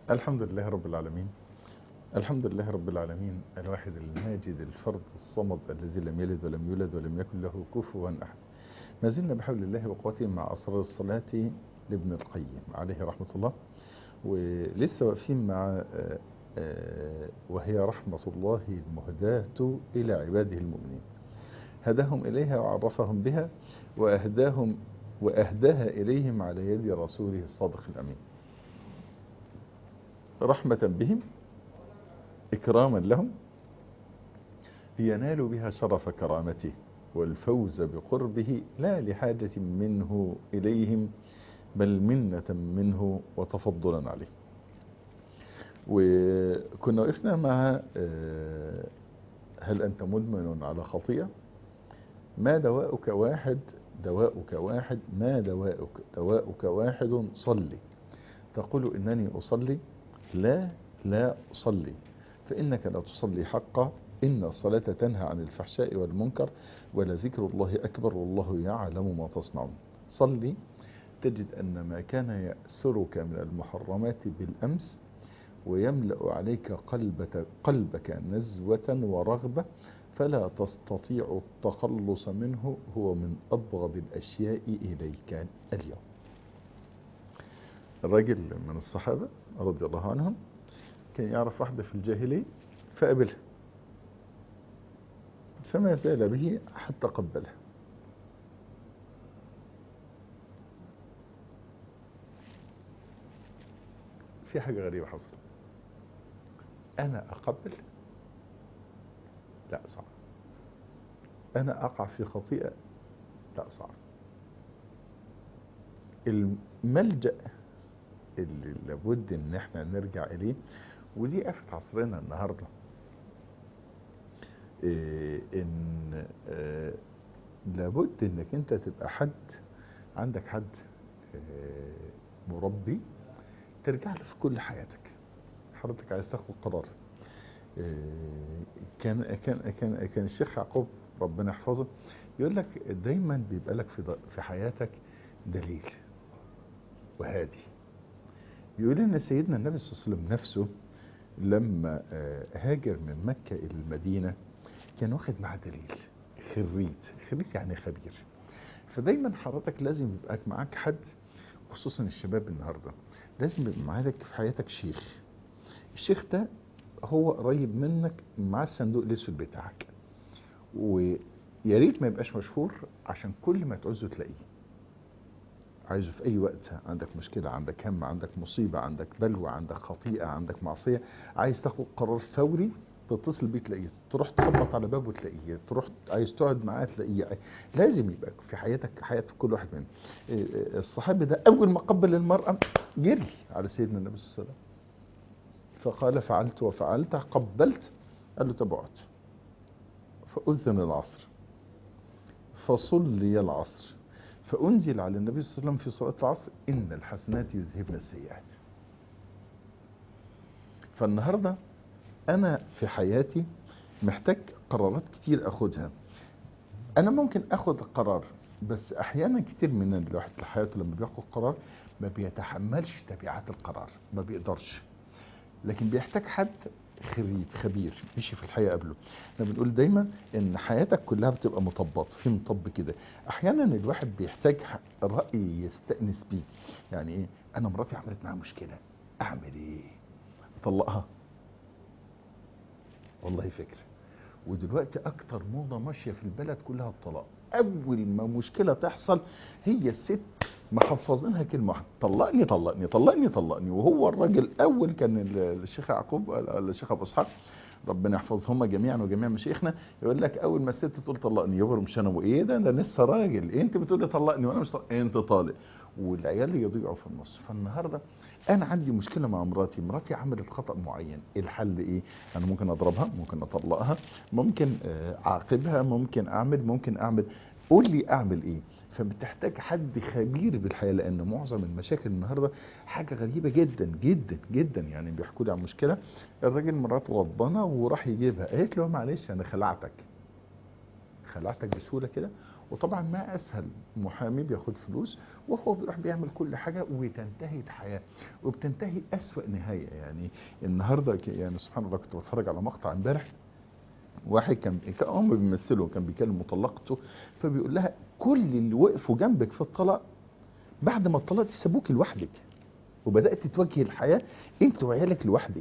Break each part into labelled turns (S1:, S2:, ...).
S1: الحمد لله رب العالمين الحمد لله رب العالمين الواحد الماجد الفرد الصمد الذي لم يلد ولم يولد ولم يكن له كفوا أحد ما زلنا بحول الله وقوته مع أسرار الصلاة لابن القيم عليه رحمة الله ولسه واقفين مع وهي رحمة الله المهداة إلى عباده المؤمنين هداهم إليها وعرفهم بها وأهداهم وأهداها إليهم على يد رسوله الصادق الأمين رحمة بهم إكراما لهم لينالوا بها شرف كرامته والفوز بقربه لا لحاجة منه إليهم بل منة منه وتفضلا عليه وكنا وقفنا مع هل أنت مدمن على خطيئة ما دواؤك واحد دواؤك واحد ما دواؤك دواؤك واحد صلي تقول إنني أصلي لا لا أصلي فإنك لا تصلي حقا إن الصلاة تنهى عن الفحشاء والمنكر ولذكر الله أكبر والله يعلم ما تصنعون صلي تجد أن ما كان يأسرك من المحرمات بالأمس ويملأ عليك قلبك, قلبك نزوة ورغبة فلا تستطيع التخلص منه هو من أبغض الأشياء إليك اليوم الرجل من الصحابة رضي الله عنهم كان يعرف واحدة في الجاهلية فقبلها فما زال به حتى قبلها في حاجة غريبة حصلت أنا أقبل لا صعب أنا أقع في خطيئة لا صعب الملجأ اللي لابد ان احنا نرجع اليه ودي آفة عصرنا النهاردة إيه ان آه لابد انك انت تبقى حد عندك حد آه مربي ترجع له في كل حياتك حضرتك عايز تاخد قرار آه كان كان كان كان الشيخ يعقوب ربنا يحفظه يقول لك دايما بيبقى لك في في حياتك دليل وهادي يقول ان سيدنا النبي صلى الله عليه وسلم نفسه لما هاجر من مكة الى المدينة كان واخد معاه دليل خريت خريت يعني خبير فدايما حضرتك لازم يبقى معاك حد خصوصا الشباب النهاردة لازم يبقى معاك في حياتك شيخ الشيخ ده هو قريب منك مع الصندوق الاسود بتاعك ويا ريت ما يبقاش مشهور عشان كل ما تعوزه تلاقيه عايزه في اي وقت عندك مشكلة عندك هم عندك مصيبة عندك بلوى عندك خطيئة عندك معصية عايز تاخد قرار فوري تتصل بيه تلاقيه تروح تخبط على بابه تلاقيه تروح عايز تقعد معاه تلاقيه لازم يبقى في حياتك حياة كل واحد منهم الصحابي ده اول ما قبل المرأة جري على سيدنا النبي صلى الله عليه وسلم فقال فعلت وفعلت قبلت قال له طب اقعد فأذن العصر فصلي العصر فأنزل على النبي صلى الله عليه وسلم في صلاة العصر إن الحسنات يذهبن السيئات فالنهاردة أنا في حياتي محتاج قرارات كتير أخدها أنا ممكن أخد قرار بس أحيانا كتير من الواحد في حياته لما بياخد قرار ما بيتحملش تبعات القرار ما بيقدرش لكن بيحتاج حد خريج خبير مشي في الحياة قبله احنا بنقول دايما ان حياتك كلها بتبقى مطبات في مطب كده احيانا الواحد بيحتاج رأي يستأنس بيه يعني ايه انا مراتي عملت معاها مشكلة اعمل ايه اطلقها والله فكرة ودلوقتي اكتر موضة ماشية في البلد كلها الطلاق اول ما مشكلة تحصل هي الست محفظينها كلمة واحدة طلقني طلقني طلقني طلقني وهو الراجل اول كان الشيخ يعقوب الشيخ ابو اسحاق ربنا يحفظهم جميعا وجميع مشايخنا يقول لك اول ما الست تقول طلقني يغرم مش انا وايه ده انا لسه راجل إيه انت بتقول لي طلقني وانا مش طلق. انت طالق والعيال يضيعوا في النص فالنهارده انا عندي مشكله مع مراتي مراتي عملت خطا معين الحل ايه انا ممكن اضربها ممكن اطلقها ممكن اعاقبها ممكن اعمل ممكن اعمل قول لي اعمل ايه فبتحتاج حد خبير بالحياه لان معظم المشاكل النهارده حاجه غريبه جدا جدا جدا يعني بيحكوا لي عن مشكله الراجل مراته غضبانه وراح يجيبها قالت له معلش انا خلعتك خلعتك بسهوله كده وطبعا ما اسهل محامي بياخد فلوس وهو بيروح بيعمل كل حاجه وتنتهي الحياه وبتنتهي اسوأ نهايه يعني النهارده ك- يعني سبحان الله كنت بتفرج على مقطع امبارح واحد كان كان هم بيمثلوا كان بيكلم مطلقته فبيقول لها كل اللي وقفوا جنبك في الطلاق بعد ما اتطلقتي سابوك لوحدك وبدات تواجهي الحياه انت وعيالك لوحدك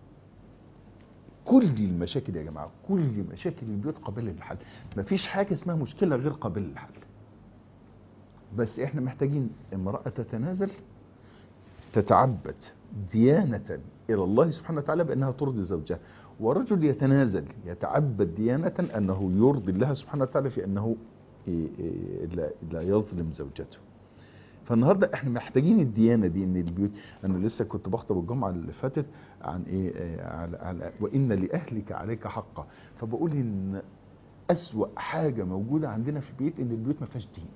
S1: كل المشاكل يا جماعه كل مشاكل البيوت قابله للحل مفيش حاجه اسمها مشكله غير قابله للحل بس احنا محتاجين امراه تتنازل تتعبد ديانة إلى الله سبحانه وتعالى بأنها ترضي زوجها ورجل يتنازل يتعبد ديانة أنه يرضي الله سبحانه وتعالى في أنه إيه إيه لا, لا يظلم زوجته فالنهارده احنا محتاجين الديانه دي ان البيوت انا لسه كنت بخطب الجمعه اللي فاتت عن ايه آه، على, على وان لاهلك عليك حقا فبقول ان اسوا حاجه موجوده عندنا في البيت ان البيوت ما فيهاش دين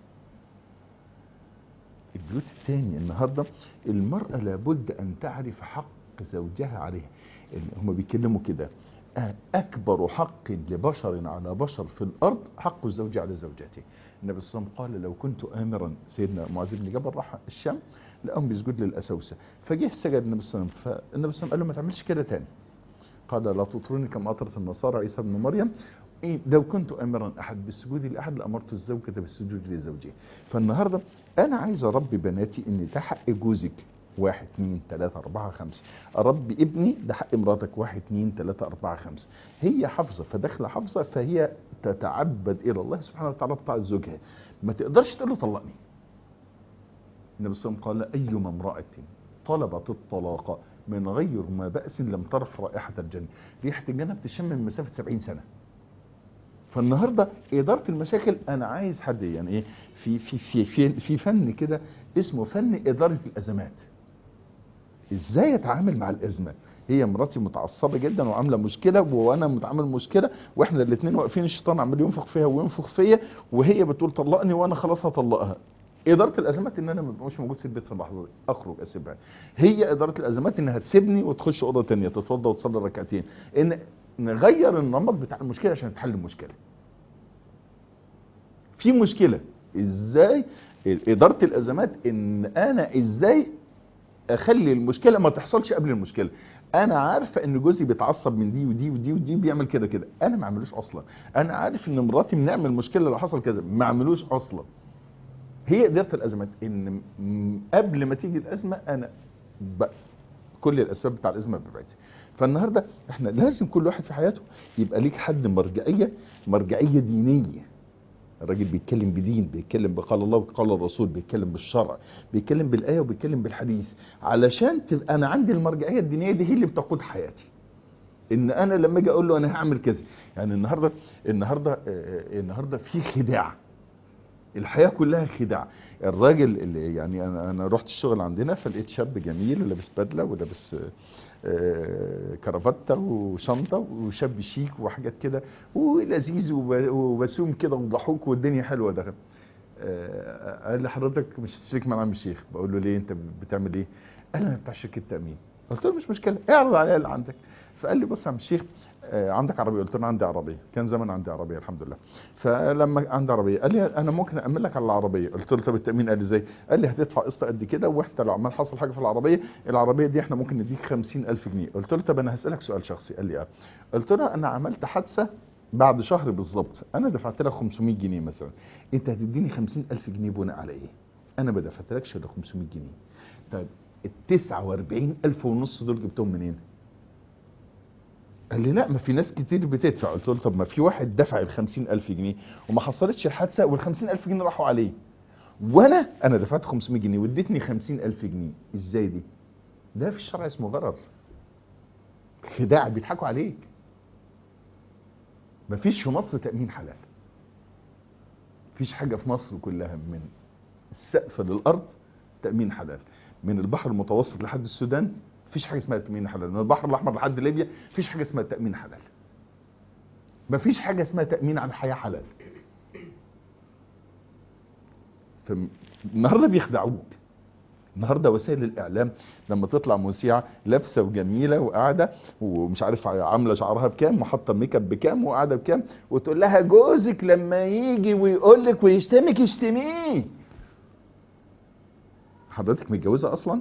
S1: البيوت التاني النهارده المرأة لابد أن تعرف حق زوجها عليها هم بيتكلموا كده آه، أكبر حق لبشر على بشر في الأرض حق الزوج على زوجته النبي صلى الله عليه وسلم قال لو كنت آمرا سيدنا معاذ بن جبل راح الشام لقاهم بيسجد للأسوسة فجه سجد النبي صلى الله عليه وسلم فالنبي صلى الله عليه وسلم قال له ما تعملش كده تاني قال لا تطروني كما أطرت النصارى عيسى بن مريم إيه لو كنت امرا احد بالسجود لاحد لامرت الزوجه بالسجود لزوجها فالنهارده انا عايز اربي بناتي ان ده حق جوزك واحد اتنين تلاتة اربعة خمسة اربي ابني ده حق مراتك واحد اتنين تلاتة اربعة خمسة هي حافظة فداخلة حافظة فهي تتعبد الى الله سبحانه وتعالى بطاعة زوجها ما تقدرش تقول له طلقني النبي صلى الله عليه وسلم قال ايما امرأة طلبت الطلاق من غير ما بأس لم ترف رائحة الجنة ريحة الجنة بتشم من مسافة 70 سنة فالنهارده اداره المشاكل انا عايز حد يعني ايه في في في في, في فن كده اسمه فن اداره الازمات ازاي اتعامل مع الازمه هي مراتي متعصبه جدا وعامله مشكله وانا متعامل مشكله واحنا الاثنين واقفين الشيطان عمال ينفخ فيها وينفخ فيا وهي بتقول طلقني وانا خلاص هطلقها اداره الازمات ان انا ما ببقاش موجود في البيت في اللحظه دي اخرج اسيبها هي اداره الازمات انها تسيبني وتخش اوضه تانية تتوضى وتصلي ركعتين ان نغير النمط بتاع المشكله عشان تحل المشكله في مشكله ازاي اداره الازمات ان انا ازاي اخلي المشكله ما تحصلش قبل المشكله انا عارفه ان جوزي بيتعصب من دي ودي ودي ودي بيعمل كده كده انا ما اعملوش اصلا انا عارف ان مراتي بنعمل مشكله لو حصل كذا ما اعملوش اصلا هي اداره الازمات ان م- قبل ما تيجي الازمه انا ب... كل الاسباب بتاع الازمه ببعدها فالنهارده احنا لازم كل واحد في حياته يبقى ليك حد مرجعيه مرجعيه دينيه الراجل بيتكلم بدين بيتكلم بقال الله وقال الرسول بيتكلم بالشرع بيتكلم بالايه وبيتكلم بالحديث علشان تبقى انا عندي المرجعيه الدينيه دي هي اللي بتقود حياتي ان انا لما اجي اقول له انا هعمل كذا يعني النهارده النهارده آه، آه، النهارده في خداع الحياه كلها خداع الراجل اللي يعني انا انا رحت الشغل عندنا فلقيت شاب جميل لابس بدله ولابس آه، آه، كرافته وشنطه وشاب شيك وحاجات كده ولذيذ وب- وبسوم كده وضحوك والدنيا حلوه ده آه، قال لي حضرتك مش هتشترك مع عم الشيخ بقول له ليه انت بتعمل ايه قال لي انا بتاع شركه تامين قلت له مش مشكله اعرض عليا اللي عندك فقال لي بص يا عم الشيخ آه، عندك عربيه قلت له عندي عربيه كان زمان عندي عربيه الحمد لله فلما عندي عربيه قال لي انا ممكن اامن لك على العربيه قلت له طب التامين قال لي ازاي قال لي هتدفع قسط قد كده واحنا لو عمال حصل حاجه في العربيه العربيه دي احنا ممكن نديك 50000 جنيه قلت له طب انا هسالك سؤال شخصي قال لي اه قلت له انا عملت حادثه بعد شهر بالظبط انا دفعت لك 500 جنيه مثلا انت هتديني 50000 جنيه بناء على ايه انا ما دفعتلكش الا 500 جنيه طيب ال 49000 ونص دول جبتهم منين قال لي لا ما في ناس كتير بتدفع قلت له طب ما في واحد دفع ال 50000 جنيه وما حصلتش الحادثه وال 50000 جنيه راحوا عليه وانا انا دفعت 500 جنيه واديتني 50000 جنيه ازاي دي ده في الشرع اسمه غرر خداع بيضحكوا عليك مفيش في مصر تأمين حلال مفيش حاجة في مصر كلها من السقف للأرض تأمين حلال من البحر المتوسط لحد السودان مفيش حاجة اسمها تأمين حلال من البحر الأحمر لحد ليبيا مفيش حاجة اسمها تأمين حلال مفيش حاجة اسمها تأمين على الحياة حلال فالنهارده بيخدعوك النهارده وسائل الاعلام لما تطلع مذيعه لابسه وجميله وقاعده ومش عارف عامله شعرها بكام وحاطه ميك اب بكام وقاعده بكام وتقول لها جوزك لما يجي ويقول لك ويشتمك اشتميه حضرتك متجوزه اصلا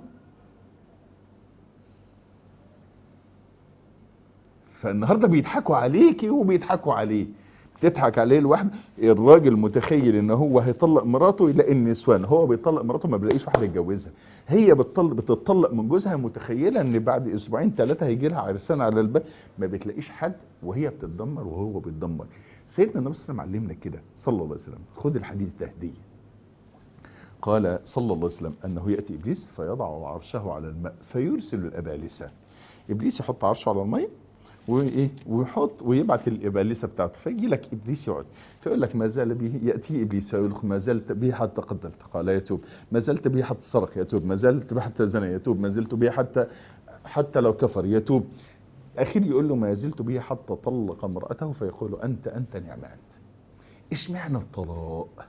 S1: فالنهارده بيضحكوا عليكي وبيضحكوا عليه بتضحك عليه الواحد الراجل متخيل ان هو هيطلق مراته يلاقي النسوان هو بيطلق مراته ما بيلاقيش واحده يتجوزها هي بتطلق بتطلق من جوزها متخيله ان بعد اسبوعين ثلاثه هيجي لها عرسان على الباب ما بتلاقيش حد وهي بتتدمر وهو بيتدمر سيدنا النبي صلى الله عليه وسلم علمنا كده صلى الله عليه وسلم خد الحديث ده هديه قال صلى الله عليه وسلم انه ياتي ابليس فيضع عرشه على الماء فيرسل الابالسه ابليس يحط عرشه على الماء وايه ويحط ويبعت الابالسه بتاعته فيجي لك ابليس يقعد فيقول لك ما زال به ياتي ابليس فيقول لك ما زلت به حتى قتلت قال يتوب ما زلت به حتى سرق يتوب ما زلت به حتى زنى يتوب ما زلت به حتى حتى لو كفر يتوب اخير يقول له ما زلت به حتى طلق امراته فيقول له انت انت نعم انت اشمعنى الطلاق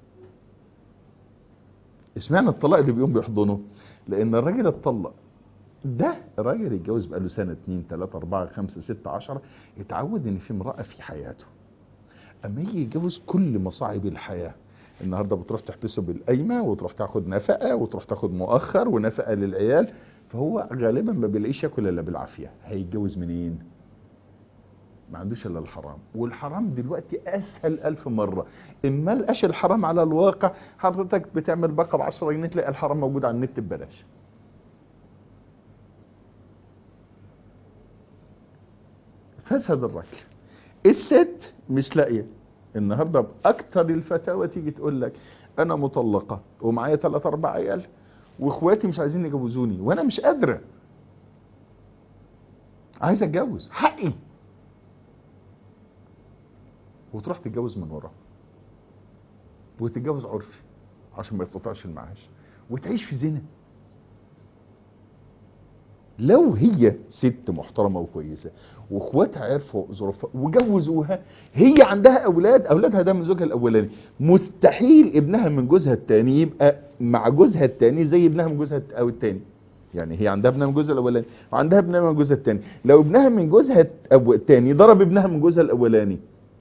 S1: اشمعنى الطلاق اللي بيقوم بيحضنه لان الراجل اتطلق ده راجل يتجوز بقاله سنة اتنين تلاتة اربعة خمسة ستة عشرة اتعود ان في امرأة في حياته اما يجي يتجوز كل مصاعب الحياة النهاردة بتروح تحبسه بالقايمة وتروح تاخد نفقة وتروح تاخد مؤخر ونفقة للعيال فهو غالبا ما بيلاقيش ياكل الا بالعافية هيتجوز منين ما عندوش الا الحرام والحرام دلوقتي اسهل الف مرة اما لقاش الحرام على الواقع حضرتك بتعمل باقة ب 10 جنيه تلاقي الحرام موجود على النت ببلاش فسد الرجل الست مش لاقيه النهارده باكتر الفتاوى تيجي تقول لك انا مطلقه ومعايا ثلاث اربع عيال واخواتي مش عايزين يجوزوني وانا مش قادره عايز اتجوز حقي وتروح تتجوز من وراه وتتجوز عرفي عشان ما يتقطعش المعاش وتعيش في زنا لو هي ست محترمه وكويسه واخواتها عرفوا ظروفها وجوزوها هي عندها اولاد اولادها ده من زوجها الاولاني مستحيل ابنها من جوزها الثاني يبقى مع جوزها الثاني زي ابنها من جوزها او الثاني يعني هي عندها ابنها من جوزها الاولاني وعندها ابنها من جوزها الثاني لو ابنها من جوزها الثاني ضرب ابنها من جوزها الاولاني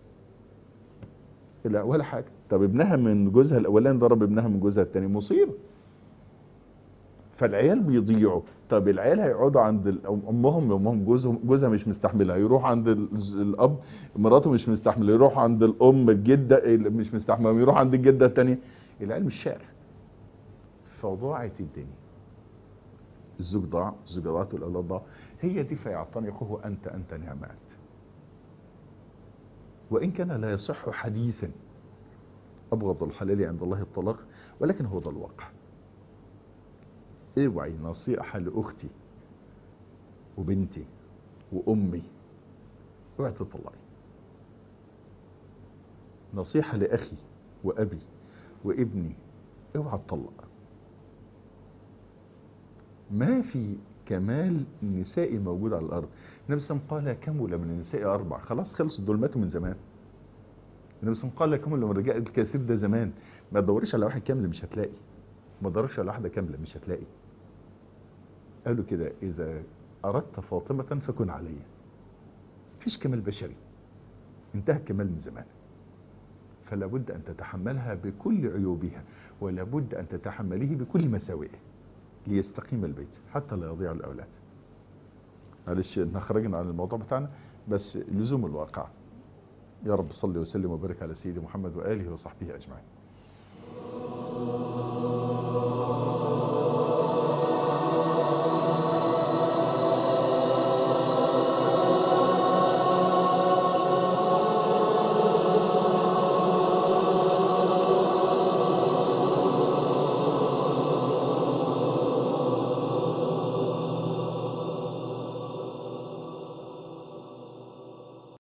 S1: لا ولا حاجه طب ابنها من جوزها الاولاني ضرب ابنها من جوزها الثاني مصيبه فالعيال بيضيعوا طب العيال هيقعدوا عند امهم امهم جوزهم جوزها مش مستحملها يروح عند الاب مراته مش مستحمله يروح عند الام الجده مش مستحمله يروح عند الجده الثانيه العيال مش شارع فضاعت الدنيا الزوج ضاع الزوجه ضاعت والاولاد ضاع هي دي فيعتنقه انت انت نعمات وان كان لا يصح حديثا ابغض الحلال عند الله الطلاق ولكن هو ده الواقع اوعي نصيحة لأختي وبنتي وأمي اوعي تطلعي نصيحة لأخي وأبي وابني اوعى تطلق ما في كمال نسائي موجود على الأرض النبي صلى الله عليه وسلم قال كمل من النساء أربع خلاص خلصوا دول ماتوا من زمان النبي صلى الله عليه وسلم قال كمل من الرجال الكثير ده زمان ما تدورش على واحد كامل مش هتلاقي ما تدورش على واحدة كاملة مش هتلاقي قالوا كده إذا أردت فاطمة فكن علي فيش كمال بشري انتهى الكمال من زمان فلا بد أن تتحملها بكل عيوبها ولا بد أن تتحمليه بكل مساوئه ليستقيم البيت حتى لا يضيع الأولاد معلش احنا خرجنا عن الموضوع بتاعنا بس لزوم الواقع يا رب صلي وسلم وبارك على سيدي محمد وآله وصحبه أجمعين